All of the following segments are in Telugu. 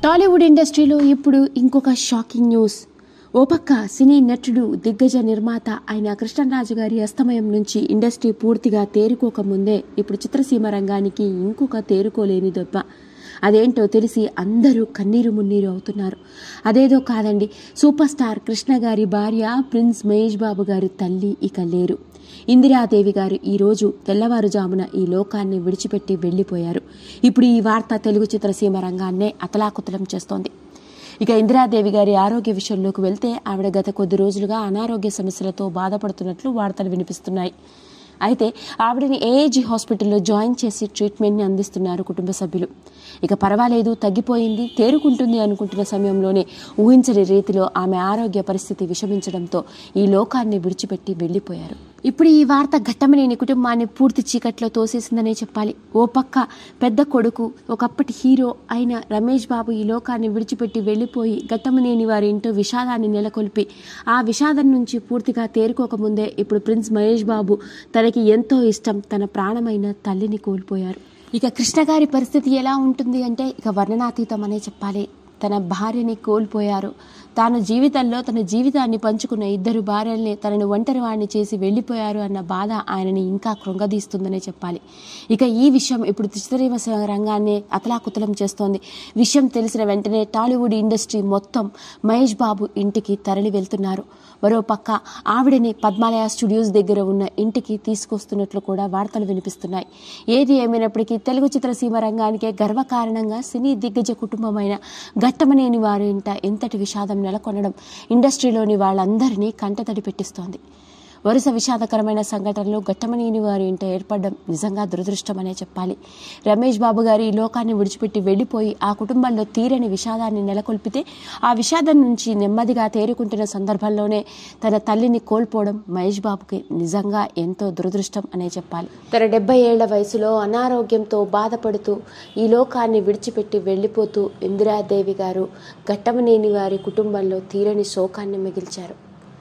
టాలీవుడ్ ఇండస్ట్రీలో ఇప్పుడు ఇంకొక షాకింగ్ న్యూస్ ఓ పక్క సినీ నటుడు దిగ్గజ నిర్మాత అయిన కృష్ణరాజు గారి అస్తమయం నుంచి ఇండస్ట్రీ పూర్తిగా తేరుకోకముందే ఇప్పుడు చిత్రసీమ రంగానికి ఇంకొక తేరుకోలేని దెబ్బ అదేంటో తెలిసి అందరూ కన్నీరు మున్నీరు అవుతున్నారు అదేదో కాదండి సూపర్ స్టార్ కృష్ణ గారి భార్య ప్రిన్స్ మహేష్ బాబు గారి తల్లి ఇక లేరు ఇందిరాదేవి గారు ఈరోజు తెల్లవారుజామున ఈ లోకాన్ని విడిచిపెట్టి వెళ్ళిపోయారు ఇప్పుడు ఈ వార్త తెలుగు చిత్రసీమ రంగాన్నే అతలాకుతలం చేస్తోంది ఇక ఇందిరాదేవి గారి ఆరోగ్య విషయంలోకి వెళ్తే ఆవిడ గత కొద్ది రోజులుగా అనారోగ్య సమస్యలతో బాధపడుతున్నట్లు వార్తలు వినిపిస్తున్నాయి అయితే ఆవిడని ఏఏజీ హాస్పిటల్లో జాయిన్ చేసి ట్రీట్మెంట్ని అందిస్తున్నారు కుటుంబ సభ్యులు ఇక పర్వాలేదు తగ్గిపోయింది తేరుకుంటుంది అనుకుంటున్న సమయంలోనే ఊహించని రీతిలో ఆమె ఆరోగ్య పరిస్థితి విషమించడంతో ఈ లోకాన్ని విడిచిపెట్టి వెళ్ళిపోయారు ఇప్పుడు ఈ వార్త ఘట్టమనేని కుటుంబాన్ని పూర్తి చీకట్లో తోసేసిందనే చెప్పాలి ఓ పక్క పెద్ద కొడుకు ఒకప్పటి హీరో అయిన రమేష్ బాబు ఈ లోకాన్ని విడిచిపెట్టి వెళ్ళిపోయి ఘట్టమనేని వారి ఇంటో విషాదాన్ని నెలకొల్పి ఆ విషాదం నుంచి పూర్తిగా తేరుకోకముందే ఇప్పుడు ప్రిన్స్ మహేష్ బాబు తనకి ఎంతో ఇష్టం తన ప్రాణమైన తల్లిని కోల్పోయారు ఇక కృష్ణ గారి పరిస్థితి ఎలా ఉంటుంది అంటే ఇక వర్ణనాతీతం అనే చెప్పాలి తన భార్యని కోల్పోయారు తాను జీవితంలో తన జీవితాన్ని పంచుకున్న ఇద్దరు భార్యల్ని తనని ఒంటరి వాడిని చేసి వెళ్ళిపోయారు అన్న బాధ ఆయనని ఇంకా కృంగదీస్తుందనే చెప్పాలి ఇక ఈ విషయం ఇప్పుడు చిత్రసీమ రంగాన్ని అతలాకుతలం చేస్తోంది విషయం తెలిసిన వెంటనే టాలీవుడ్ ఇండస్ట్రీ మొత్తం మహేష్ బాబు ఇంటికి తరలి వెళ్తున్నారు మరో పక్క ఆవిడని పద్మాలయ స్టూడియోస్ దగ్గర ఉన్న ఇంటికి తీసుకొస్తున్నట్లు కూడా వార్తలు వినిపిస్తున్నాయి ఏది ఏమైనప్పటికీ తెలుగు చిత్రసీమ రంగానికే గర్వకారణంగా సినీ దిగ్గజ కుటుంబమైన ఘట్టమనేని వారి ఇంట ఎంతటి విషాదం నెలకొనడం ఇండస్ట్రీలోని వాళ్ళందరినీ కంటతడి పెట్టిస్తోంది వరుస విషాదకరమైన సంఘటనలు ఘట్టమనేని వారి ఇంట ఏర్పడడం నిజంగా దురదృష్టమనే చెప్పాలి రమేష్ బాబు గారు ఈ లోకాన్ని విడిచిపెట్టి వెళ్ళిపోయి ఆ కుటుంబంలో తీరని విషాదాన్ని నెలకొల్పితే ఆ విషాదం నుంచి నెమ్మదిగా తేరుకుంటున్న సందర్భంలోనే తన తల్లిని కోల్పోవడం మహేష్ బాబుకి నిజంగా ఎంతో దురదృష్టం అనే చెప్పాలి తన డెబ్బై ఏళ్ల వయసులో అనారోగ్యంతో బాధపడుతూ ఈ లోకాన్ని విడిచిపెట్టి వెళ్ళిపోతూ ఇందిరాదేవి గారు ఘట్టమనేని వారి కుటుంబంలో తీరని శోకాన్ని మిగిల్చారు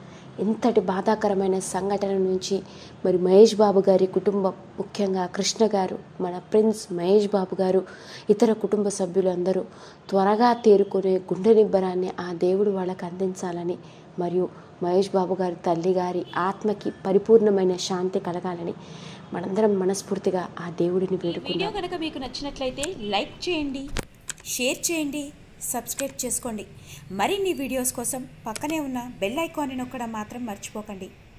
ఎంతటి బాధాకరమైన సంఘటన నుంచి మరి మహేష్ బాబు గారి కుటుంబం ముఖ్యంగా కృష్ణ గారు మన ప్రిన్స్ మహేష్ బాబు గారు ఇతర కుటుంబ సభ్యులందరూ త్వరగా తేరుకునే గుండె నిబ్బరాన్ని ఆ దేవుడు వాళ్ళకి అందించాలని మరియు మహేష్ బాబు గారి తల్లి గారి ఆత్మకి పరిపూర్ణమైన శాంతి కలగాలని మనందరం మనస్ఫూర్తిగా ఆ దేవుడిని వేడుకుందాం వీడియో కనుక మీకు నచ్చినట్లయితే లైక్ చేయండి షేర్ చేయండి సబ్స్క్రైబ్ చేసుకోండి మరిన్ని వీడియోస్ కోసం పక్కనే ఉన్న బెల్ ఐకాన్ని నొక్కడం మాత్రం మర్చిపోకండి